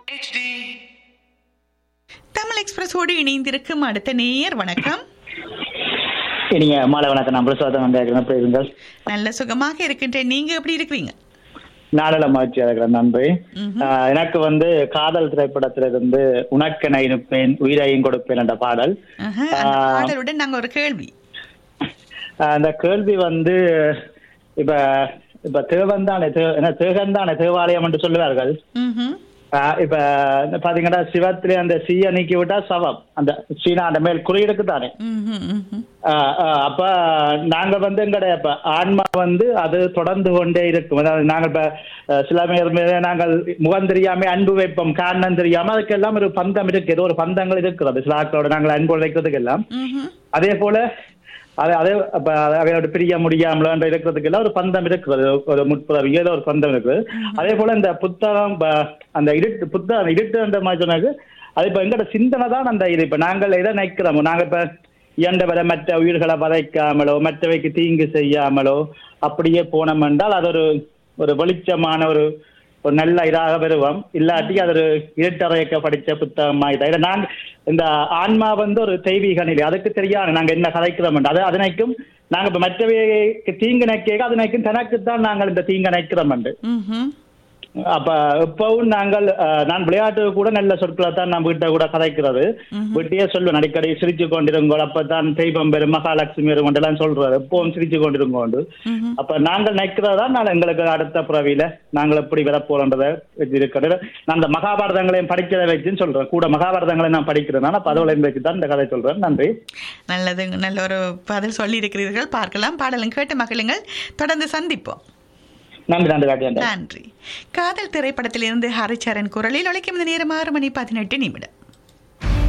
தமிழ் எக்ஸ்பிரஸோடு இணைந்திருக்கும் அடுத்த நேயர் வணக்கம் நீங்க மாலை வணக்கம் நான் பிரசாதம் வந்திருக்கிறேன் எப்படி இருங்கள் நல்ல சுகமாக இருக்கின்றேன் நீங்க எப்படி இருக்கிறீங்க நாடல மகிழ்ச்சியா இருக்கிறேன் நன்றி ஆஹ் எனக்கு வந்து காதல் திரைப்படத்துல இருந்து உனக்கென இருப்பேன் உயிரையும் கொடுப்பேன் என்ற பாடல் ஆஹா, அந்த பாடலுடன் நாங்க ஒரு கேள்வி ஆஹ் அந்த கேள்வி வந்து இப்ப இப்ப தேவன் தானே தே- என்ன தேகன் தானே தேவாலயம் என்று சொல்லுவார்கள் ம்ஹும். ஆஹ் இப்ப பாத்தீங்கன்னா சிவத்திலே அந்த சீய நீக்கி விட்டா சவம் அந்த சீனா அந்த மேல் குறியிருக்கு தானே ம்ஹும், ம்ஹும். ஆஹ் ஆஹ் அப்ப நாங்க வந்து எங்கட இப்ப ஆன்மா வந்து அது தொடர்ந்து கொண்டே இருக்கும் அதாவது நாங்க இப்ப அஹ், சில பேர் மீது நாங்கள் முகம் தெரியாம அன்பு வைப்போம் காரணம் தெரியாம அதுக்கெல்லாம் ஒரு பந்தம் இருக்கு ஏதோ ஒரு பந்தங்கள் இருக்கிறது சில ஆட்களோட நாங்கள் அன்பு வைக்கிறதுக்கு எல்லாம் ம்ஹும். அதே போல அது அதே அப்ப அவையோட பிரிய முடியாமலோ என்ற இருக்கிறதுக்கு எல்லாம் ஒரு பந்தம் இருக்கிறது ஒரு முற்புறவி ஏதோ ஒரு பந்தம் இருக்குது அதே போல இந்த புத்தகம் ப- அந்த இருட்டு புத்தகம் இருட்டு என்ற மாதிரி சொன்னாங்க அது இப்ப எங்கட சிந்தனை தான் அந்த இது இப்ப நாங்கள் எதை நினைக்கிறோமோ நாங்க இப்ப இயன்றவரை மற்ற உயிர்களை வதைக்காமலோ மற்றவைக்கு தீங்கு செய்யாமலோ அப்படியே போனோம் என்றால் அது ஒரு ஒரு வெளிச்சமான ஒரு ஒரு நல்ல இதாக வருவோம் இல்லாட்டி அது ஒரு இருட்டறையக்க படிச்ச புத்தகம் ஆயிட்டா இதை நான் இந்த ஆன்மா வந்து ஒரு தெய்வீக நிலை அதுக்கு தெரியாது நாங்க என்ன கதைக்கிறோம் என்று. அது அதனைக்கும் நாங்க இப்ப மற்றவைக்கு தீங்கு நினைக்க அது நினைக்கும் தனக்குத்தான் நாங்கள் இந்த தீங்கு நினைக்கிறோம் என்று. ம்ஹும். அப்ப இப்பவும் நாங்கள் அஹ், நான் விளையாட்டு கூட நல்ல சொற்களை தான் நான் வீட்டை கூட கதைக்கிறது வீட்டையே சொல்லுவேன் அடிக்கடி சிரிச்சு கொண்டிருங்கோ அப்பதான் தெய்வம் பெரும் மகாலட்சுமி வரும் எல்லாம் சொல்றாரு எப்பவும் சிரிச்சு கொண்டிருங்கோண்டு ம்ஹும். அப்ப நாங்கள் நினைக்கிறதா நான் எங்களுக்கு அடுத்த பிறவியில நாங்கள் எப்படி வரப்போறோன்றத இருக்கிறது நான் அந்த மகாபாரதங்களையும் படிக்கிறத வச்சுன்னு சொல்றேன் கூட மகாபாரதங்களை நான் படிக்கிறதுனால அப்ப அதோட வச்சு தான் இந்த கதை சொல்றேன் நன்றி நல்லது நல்ல ஒரு பதில் சொல்லி இருக்கிறீர்கள் பார்க்கலாம் பாடலும் கேட்டு மகிழுங்கள் தொடர்ந்து சந்திப்போம் நன்றி நன்றி காட்டியாண்டா நன்றி காதல் திரைப்படத்திலிருந்து ஹரிச்சரன் குரலில் ஒழிக்கும் இந்த நேரம் ஆறு மணி பதினெட்டு நிமிடம்